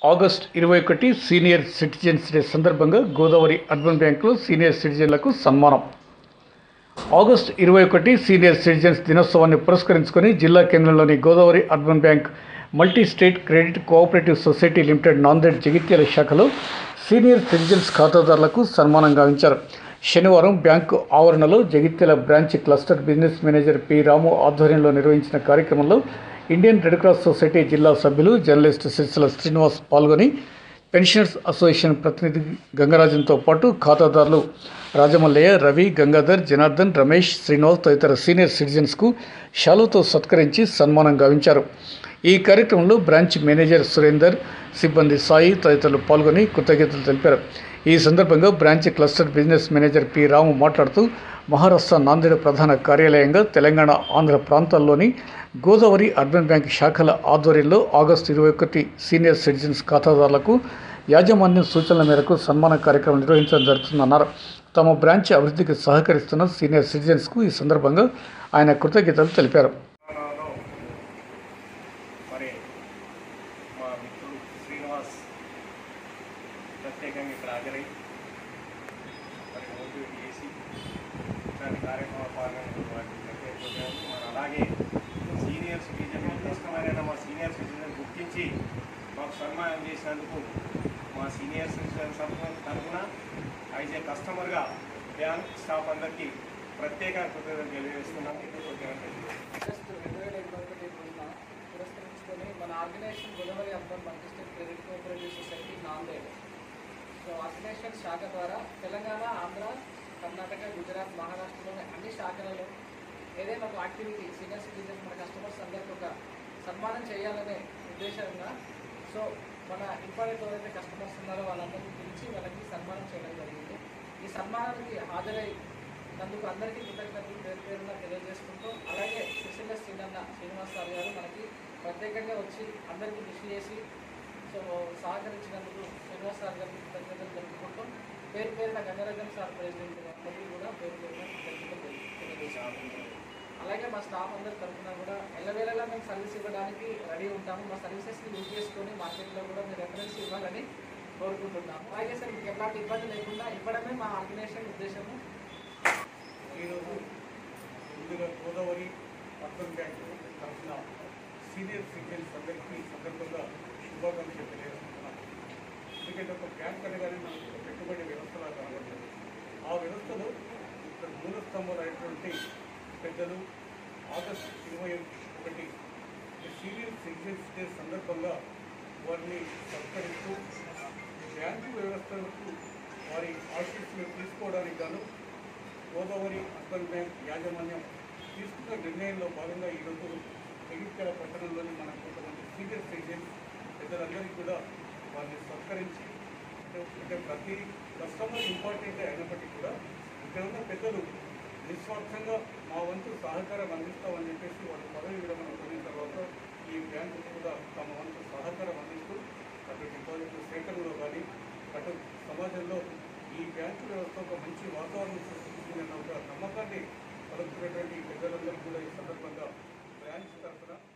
August ఇరవై ఒకటి senior citizens day సందర్భంగా గోదావరి అర్బన్ బ్యాంకులో సీనియర్ సిటిజన్లకు సన్మానం ఆగస్ట్ ఇరవై ఒకటి సీనియర్ సిటిజన్స్ దినోత్సవాన్ని పురస్కరించుకొని జిల్లా కేంద్రంలోని Godavari urban bank multi state credit cooperative society limited Nanded Jagtial శాఖలో సీనియర్ సిటిజన్స్ ఖాతాదారులకు సన్మానం గావించారు శనివారం బ్యాంకు ఆవరణలో Jagtial branch cluster business manager P Ramu ఆధ్వర్యంలో నిర్వహించిన కార్యక్రమంలో ఇండియన్ రెడ్ క్రాస్ సొసైటీ జిల్లా సభ్యులు జర్నలిస్ట్ సిరిసిల శ్రీనివాస్ పాల్గొని పెన్షనర్స్ అసోసియేషన్ ప్రతినిధి గంగరాజన్తో పాటు ఖాతాదారులు రాజమల్లయ్య రవి గంగాధర్ జనార్దన్ రమేష్ శ్రీనివాస్ తదితర సీనియర్ సిటిజన్స్కు షాలుతో సత్కరించి సన్మానం గావించారు ఈ కార్యక్రమంలో బ్రాంచ్ మేనేజర్ సురేందర్ సిబ్బంది సాయి తదితరులు పాల్గొని కృతజ్ఞతలు తెలిపారు ఈ సందర్భంగా branch cluster business manager P Ramu మాట్లాడుతూ మహారాష్ట్ర నాందేడ్ ప్రధాన కార్యాలయంగా తెలంగాణ ఆంధ్ర ప్రాంతాల్లోని గోదావరి అర్బన్ బ్యాంక్ శాఖల ఆధ్వర్యంలో ఆగస్టు ఇరవై ఒకటి సీనియర్ సిటిజన్స్ ఖాతాదారులకు యాజమాన్యం సూచనల మేరకు సన్మాన కార్యక్రమం నిర్వహించడం జరుగుతుందన్నారు తమ బ్రాంచ్ అభివృద్ధికి సహకరిస్తున్న సీనియర్ సిటిజన్స్కు ఈ సందర్భంగా ఆయన కృతజ్ఞతలు తెలిపారు తెలంగాణలో మరి మా మిత్రుడు శ్రీనివాస్ ప్రత్యేకంగా ఇక్కడ హాజరై మరి మోటివేట్ చేసి ఇట్లాంటి కార్యక్రమాలు పాల్గొని వాటిని ప్రత్యేకించాము మరి అలాగే సీనియర్ సిటిజన్ నిర్దిష్టమైన మా సీనియర్ సిటిజన్ గుర్తించి మాకు సన్మానం చేసినందుకు మా సీనియర్ సిటిజన్ తరఫున యాజ్ ఏ కస్టమర్గా బ్యాంక్ స్టాఫ్ అందరికీ ప్రత్యేక కృతజ్ఞతలు తెలియజేస్తున్నాం ఆగస్టు రెండు వేల ఇరవై ఒకటి రోజున పురస్కరించుకొని మన organisation Godavari urban multistate credit cooperative society Nanded so organisation శాఖ ద్వారా తెలంగాణ ఆంధ్ర కర్ణాటక గుజరాత్ మహారాష్ట్రలోని అన్ని శాఖలలో ఏదైనా ఒక యాక్టివిటీ సీనియర్ సిటిజన్ మన కస్టమర్స్ అందరికీ ఒక సన్మానం చేయాలనే ఉద్దేశంగా సో మన ఇంపార్టెంట్ ఎవరైతే కస్టమర్స్ ఉన్నారో వాళ్ళందరినీ పిలిచి వాళ్ళకి సన్మానం చేయడం జరిగింది ఈ సన్మానానికి హాజరై నందుకు అందరికీ కృతజ్ఞతలు పేరు పేరున తెలియజేసుకుంటూ అలాగే సిరిసిల్ల శ్రీనన్న శ్రీనివాస్ సార్ గారు మనకి ప్రత్యేకంగా వచ్చి అందరికీ కృషి చేసి సో సహకరించినందుకు శ్రీనివాస్ సార్ గారికి కృతజ్ఞతలు తెలుపుకుంటూ పేరు పేరున గంగరాజన్ సార్ ప్రెసిడెంట్ అందరికీ కూడా పేరు పేరున కృతజ్ఞతలు తెలి- తెలియజేస్తున్నాను అలాగే మా స్టాఫ్ అందరి తరఫున కూడా ఎల్లవేళలా మేము సర్వీస్ ఇవ్వడానికి రెడీ ఉంటాము మా సర్వీసెస్ని యూజ్ చేసుకొని మార్కెట్లో కూడా మీరు రెఫరెన్స్ ఇవ్వాలని కోరుకుంటున్నాము అలాగే సార్ మీకు ఎలాంటి ఇబ్బంది లేకుండా ఇవ్వడమే మా ఆర్గనైజేషన్ ఉద్దేశము ఈరోజు ముందుగా గోదావరి అర్బన్ బ్యాంక్ తరఫున సీనియర్ సిటిజన్స్ అందరికీ ఈ సందర్భంగా శుభాకాంక్షలు తెలియజేస్తున్నాను ఎందుకంటే ఒక బ్యాంక్ అనగానే మనకు ఒక పెట్టుబడి వ్యవస్థలా కనబడుతుంది ఆ వ్యవస్థలో ఇక్కడ మూల స్తంభం అయినటువంటి పెద్దలు ఆగస్టు ఇరవై ఒకటి సీనియర్ సిటిజన్స్ డే సందర్భంగా వారిని సత్కరిస్తూ బ్యాంకు వ్యవస్థలకు వారి ఆశీస్సులు తీసుకోవడానికి గాను గోదావరి అర్బన్ బ్యాంక్ యాజమాన్యం తీసుకున్న నిర్ణయంలో భాగంగా ఈరోజు జగిత్యాల పట్టణంలోని మన కొంతమంది సీనియర్ సిటిజన్స్ పెద్దలందరికీ కూడా వారిని సత్కరించి అంటే- అంటే ప్రతి కస్టమర్ ఇంపార్టెంట్ అయినప్పటికీ కూడా ఇక్కడ ఉన్న పెద్దలు నిస్వార్థంగా మా వంతు సహకారం అందిస్తామని చెప్పేసి వాళ్ళు పదవి విరమణ పొందిన తర్వాత ఈ బ్యాంకు కూడా తమ వంతు సహకారం అందిస్తూ అటు డిపాజిట్లు సేకరణలో కానీ అటు సమాజంలో ఈ బ్యాంకు వ్యవస్థ ఒక మంచి వాతావరణం సృష్టించిందన్న ఒక నమ్మకాన్ని కలుగుతున్నటువంటి పెద్దలందరూ కూడా ఈ సందర్భంగా బ్రాంచ్ తరఫున